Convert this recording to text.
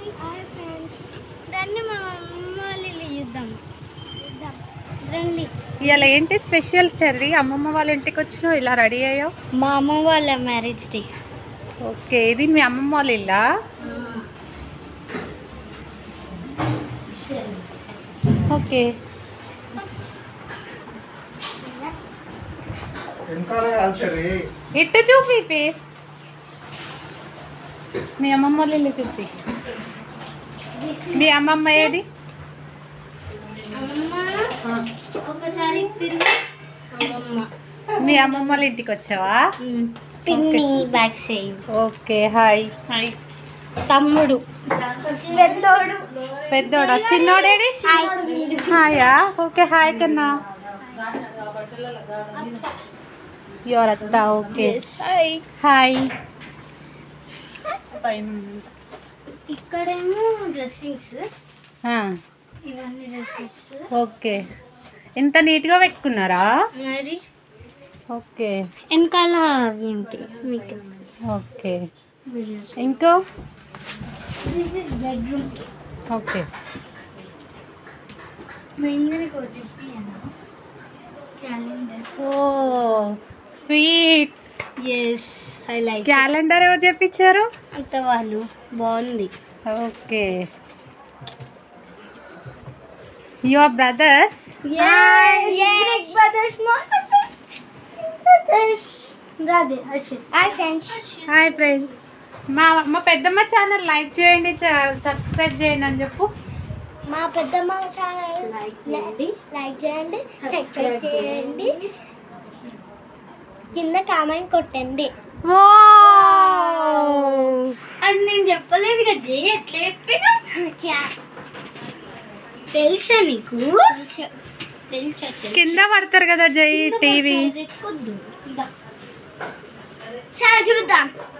Friends రండి మా అమ్మ వాళ్ళ ఇల్లు చూద్దాం రండి ఇవాళ ఏంటి స్పెషల్ చెర్రీ అమ్మమ్మ వాళ్ళ ఇంటికి వచ్చినావు ఇలా రెడీ అయ్యావు మా అమ్మ వాళ్ళ మ్యారేజ్ డే ఓకే ఇది మీ అమ్మమ్మ వాళ్ళ ఇల్లా ఓకే ఇట్టు చూపి ఫేస్ మీ అమ్మమ్మ వాళ్ళ ఇల్లు చూపి మీ అమ్మమ్మ ఏది అమ్మ ఒకసారి తిరిగి అమ్మమ్మ మీ అమ్మమ్మ వాళ్ళ ఇంటికి వచ్చావా పిన్ని back side okay hi hi తమ్ముడు పెద్దోడు పెద్దోడా చిన్నోడేడి హాయా ఓకే హాయ్ కన్నా యువర్ అత్త ఓకే హాయ్ ఇక్కడేమో డ్రెస్సింగ్స్ ఇవన్నీ డ్రెస్సెస్ ఓకే ఇంత నీట్గా పెట్టుకున్నారా మరి ఓకే వెనకాల అవి ఉంటాయి మీకు ఓకే ఇంకో దిస్ ఇస్ బెడ్రూమ్ ఓకే మెయిన్గా క్యాలెండర్ ఓ sweet yes I like calendar ఎవరు చెప్పించారు అంత వాళ్ళు బాగుంది okay your brothers Yes. brothers, brothers. రాజే Harshit hi friends hi friends మా మా పెద్దమ్మ ఛానల్ లైక్ చేయండి సబ్స్క్రైబ్ చేయండి అని చెప్పు మా పెద్దమ్మ ఛానల్ లైక్ చేయండి లైక్ చేయండి సబ్స్క్రైబ్ చేయండి కింద కామెంట్ కొట్టండి ఓ అది నేను చెప్పలేదు కదా జే ఎట్లా చెప్పినా తెలుసా నీకు తెలుసా కింద పడతారు కదా జై టీవీ ఎక్కుద్దు చూద్దాం